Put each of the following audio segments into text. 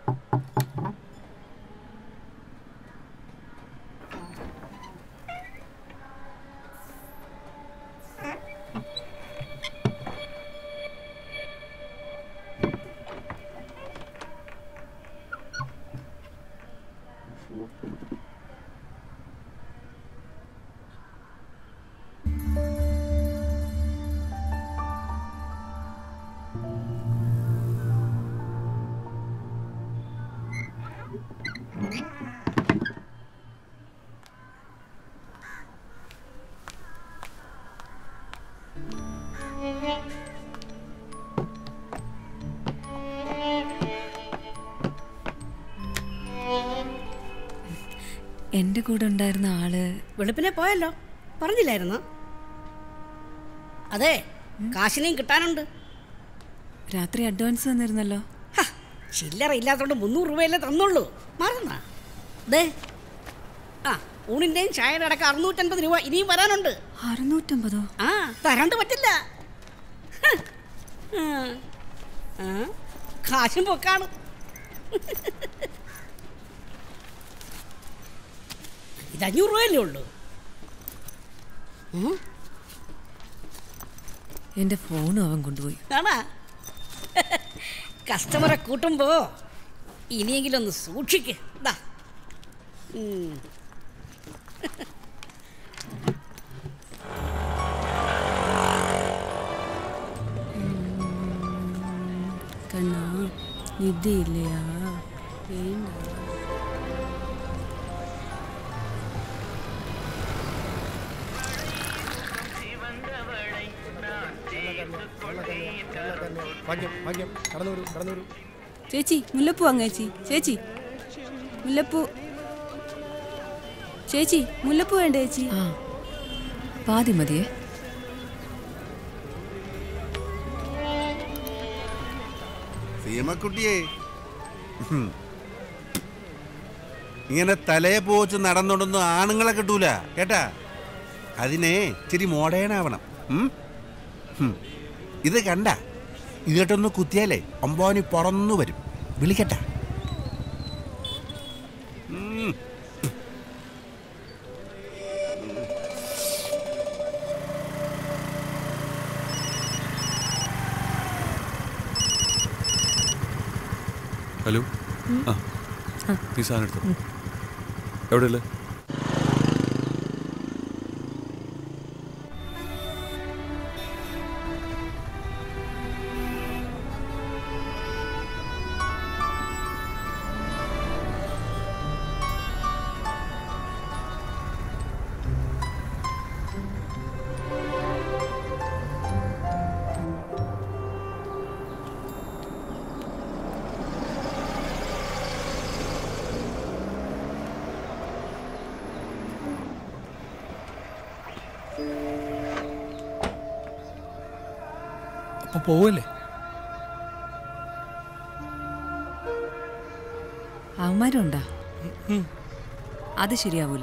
എന്റെ കൂടെ ഉണ്ടായിരുന്ന ആള് വെളുപ്പിനെ പോയല്ലോ പറഞ്ഞില്ലായിരുന്നു അതെ കാശിനെയും കിട്ടാനുണ്ട് രാത്രി അഡ്വാൻസ് തന്നിരുന്നല്ലോ ഹ, ചില്ലറ ഇല്ലാത്തോണ്ട് മുന്നൂറ് രൂപയല്ലേ തന്നുള്ളൂ മറന്ന ദേ ആ ഊണിൻ്റെയും ചായയുടെ അടക്കം അറുന്നൂറ്റൻപത് രൂപ ഇനിയും വരാനുണ്ട് അറുന്നൂറ്റമ്പതോ ആ തരാണ്ട് പറ്റില്ല ഹ, ആ, ആ, കാശും പൊക്കാണ് ഇത് അഞ്ഞൂറ് രൂപയല്ലേ ഉള്ളൂ ഉം, എന്റെ ഫോണും അവൻ കൊണ്ടുപോയി ആണാ കസ്റ്റമറെ കൂട്ടുമ്പോ ഇനിയെങ്കിലും ഒന്ന് സൂക്ഷിക്ക് ദാ ഉം. കണ്ണാ നിധിയില്ലയാ വേണ്ട ഭാഗ്യം ഭാഗ്യം കടന്നു വരൂ കടന്നു വരൂ ചേച്ചി മുല്ലപ്പൂ വാങ്ങ ചേച്ചി ചേച്ചി മുല്ലപ്പൂ ചേച്ചി മുല്ലപ്പൂ വേണ്ട ചേച്ചി ആ പാതി മതിയേ സീമക്കുട്ടിയെ ഹും. ഇങ്ങനെ തലയെ പോച്ച് നടന്നുകൊണ്ടൊന്നും ആണുങ്ങളെ കിട്ടൂല കേട്ടാ അതിനെ ഇച്ചിരി മോഡേണാവണം ഉം? ഹും. ഇത് കണ്ട ഇതിട്ടൊന്ന് കുത്തിയാലേ അമ്പാനി പറന്നു വരും വിളിക്കട്ടാ ഉം. ഹലോ ആ നീ സാധനം എടുത്തോ എവിടെയല്ലേ അപ്പൊ പോവല്ലേ അവന്മാരുണ്ടാ അത് ശരിയാവൂല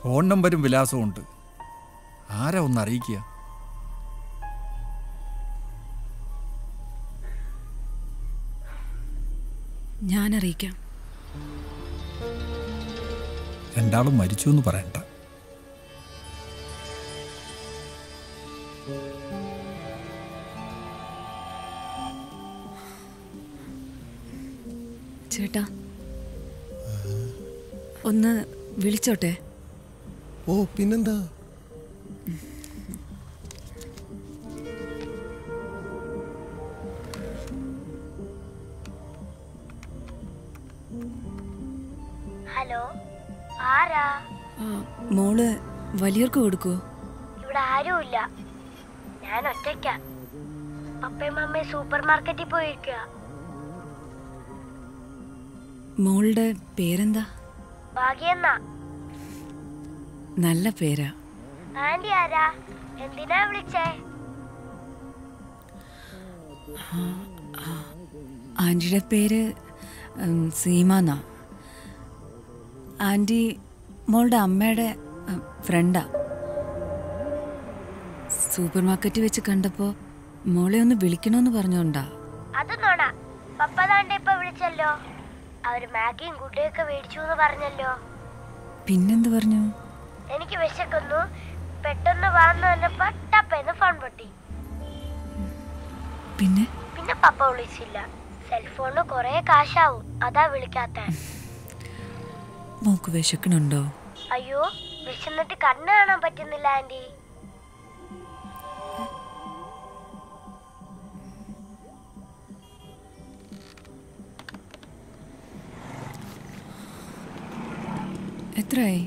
ഫോൺ നമ്പരും വിലാസവും ഉണ്ട് ആരാ ഒന്ന് അറിയിക്കുക ഞാൻ അറിയിക്കാം രണ്ടാളും മരിച്ചു എന്ന് പറയണ്ട ചേട്ടാ ഒന്ന് വിളിച്ചോട്ടെ ഓ പിന്നെന്താ ഹലോ ആരാ ആ, മോള് വലിയവർക്ക് കൊടുക്കുവോ ഇവിടെ ആരുമില്ല ഞാൻ ഒറ്റയ്ക്ക പപ്പയും മമ്മയും സൂപ്പർ മാർക്കറ്റിൽ പോയിരിക്കുക മോളുടെ പേരെന്താ ഭാഗ്യെന്ന നല്ല പേരാ ആന്റി ആരാ എന്തിനാ വിളിച്ചേ ആൻറ്റിയുടെ പേര് ഉം, സീമ എന്നാ ആൻറ്റി മോളുടെ അമ്മയുടെ ഉം, ഫ്രണ്ടാ സൂപ്പർ മാർക്കറ്റിൽ വെച്ച് കണ്ടപ്പോൾ മോളെ ഒന്ന് വിളിക്കണമെന്ന് പറഞ്ഞോണ്ടാ അത് നോണ പപ്പ താണ്ട ഇപ്പൊ വിളിച്ചല്ലോ അവര് മാഗിയും ഗുഡയൊക്കെ മേടിച്ചു എന്ന് പറഞ്ഞല്ലോ പിന്നെന്ത് പറഞ്ഞു എനിക്ക് വിശക്കുന്നു പെട്ടെന്ന് വാന്ന് പറഞ്ഞപ്പോ ടപ്പേന്ന് ഫോൺ പൊട്ടി പിന്നെ പിന്നെ പപ്പ വിളിച്ചില്ല സെൽഫോണിന് കൊറേ കാശാവും അതാ വിളിക്കാത്ത മോക്ക് വിശക്കണുണ്ടോ അയ്യോ വിശന്നിട്ട് കണ്ണ് കാണാൻ പറ്റുന്നില്ല ആന്റി എത്രയായി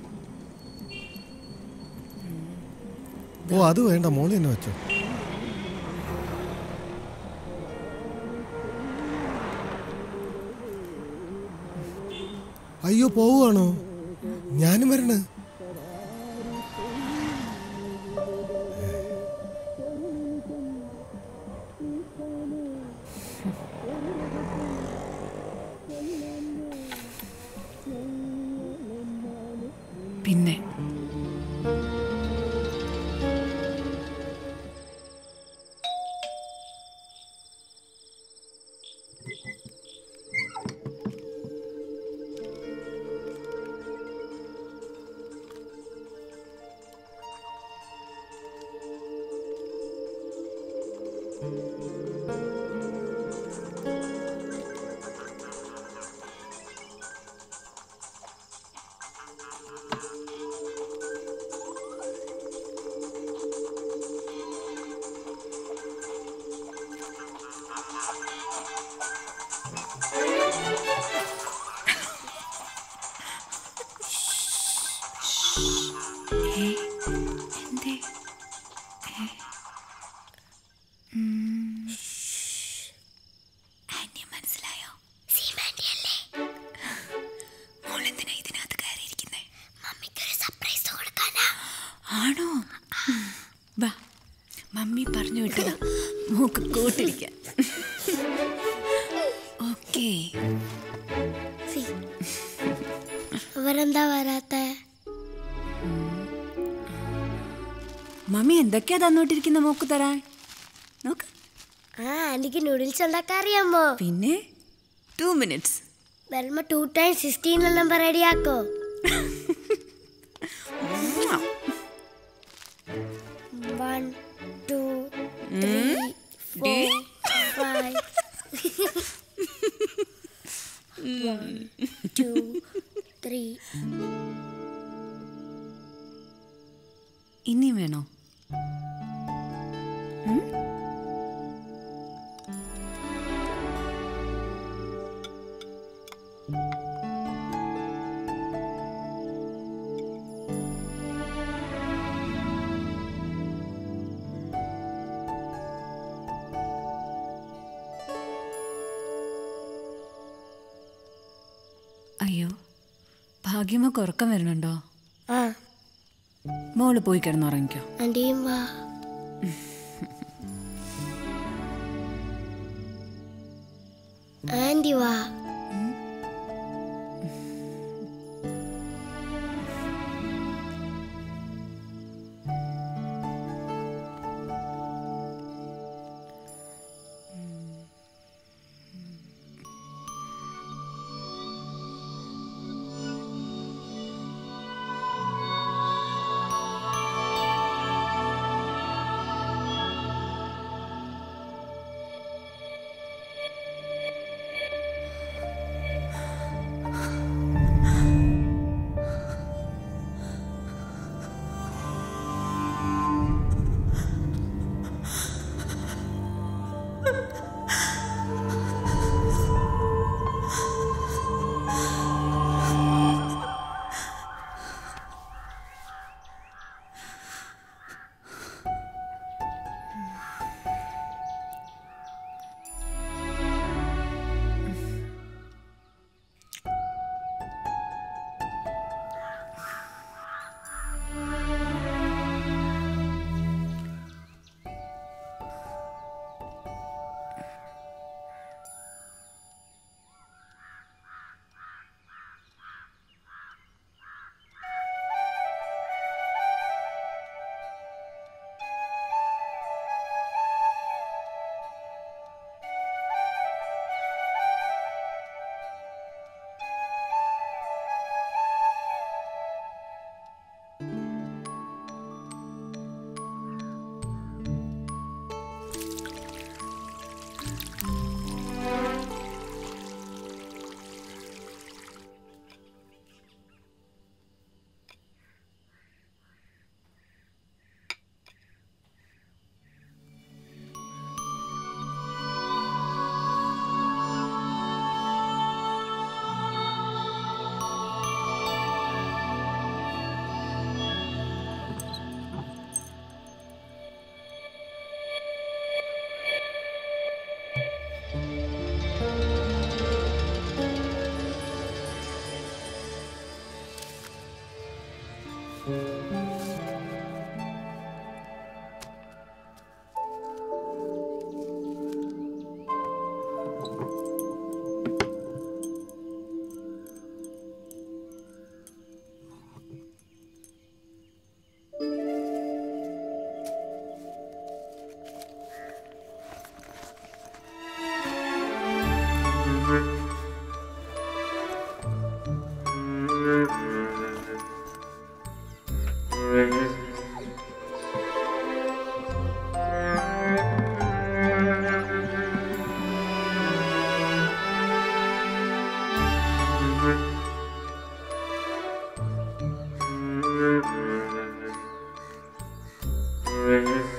ഓ അത് വേണ്ട മോളി തന്നെ വെച്ചോ അയ്യോ പോവുകയാണോ ഞാനും വരണേ പിന്നെ എന്തേ ആന്റിയെ മനസ്സിലായോ മോളെന്തിനാ ഇതിനകത്ത് കയറിയിരിക്കുന്നേ മമ്മിക്കൊരു സർപ്രൈസ് കൊടുക്കാനാ ആണോ വാ മമ്മി പറഞ്ഞു വിട്ടതാ മൂക്ക് കൂട്ടിരിക്കാൻ ഓക്കേ ഇവരെന്താ വരാത്ത മമ്മി എന്തൊക്കെയാ തന്നോട്ടിരിക്കുന്ന മൂക്ക് തരാൻ നോക്ക് ആ ആന്റിക്ക് നൂഡിൽസ് ഉണ്ടാക്കാൻ അറിയാമോ പിന്നെ ടു മിനിറ്റ്സ് വെൽമ ടു ടൈം സിക്സ്റ്റീൻ നമ്പർ റെഡിയാക്കോ one two three four five one two three ഇനിയും വേണോ ഉം? അയ്യോ ഭാഗ്യമൊക്കെ ഉറക്കം വരുന്നുണ്ടോ ആ മോള് പോയി കിടന്നുറങ്ങിക്കോ ആന്റിയും വാ ആന്റി വാ Mm-hmm.